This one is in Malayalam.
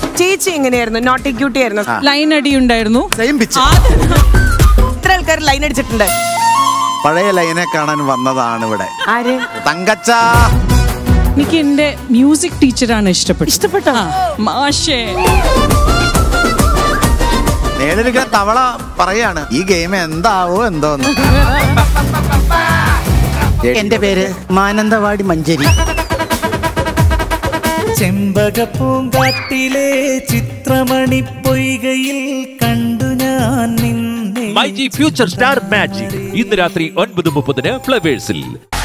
ചേച്ചി എങ്ങനെയായിരുന്നു നോട്ടി ക്യൂട്ടി ആയിരുന്നു ലൈൻ അടി ഉണ്ടായിരുന്നു സെയിം പിച്ച് എത്ര ആൾക്കാർ ലൈൻ അടിച്ചിട്ടുണ്ട് പഴയ ലൈനെ കാണാൻ വന്നതാണ് ഇവിടെ ആര് തങ്കച്ച എനിക്ക് എന്റെ മ്യൂസിക് ടീച്ചറാണ് ഇഷ്ടപ്പെട്ടത് ഇഷ്ടപ്പെട്ട മാഷേ നേടിരിക്കുന്ന തവള പറയാണ് ഈ ഗെയിം എന്താവോ എന്തോന്ന് എന്റെ പേര് മാനന്തവാടി മഞ്ചേരി ചെമ്പകപ്പൂങ്കാട്ടിലെ ചിത്രമണി പൊയ്കയിൽ കണ്ടു ഞാൻ നിന്നെ my G future star magic ഇന്ന് രാത്രി ഒൻപത് മുപ്പതിന് ഫ്ലവേഴ്സിൽ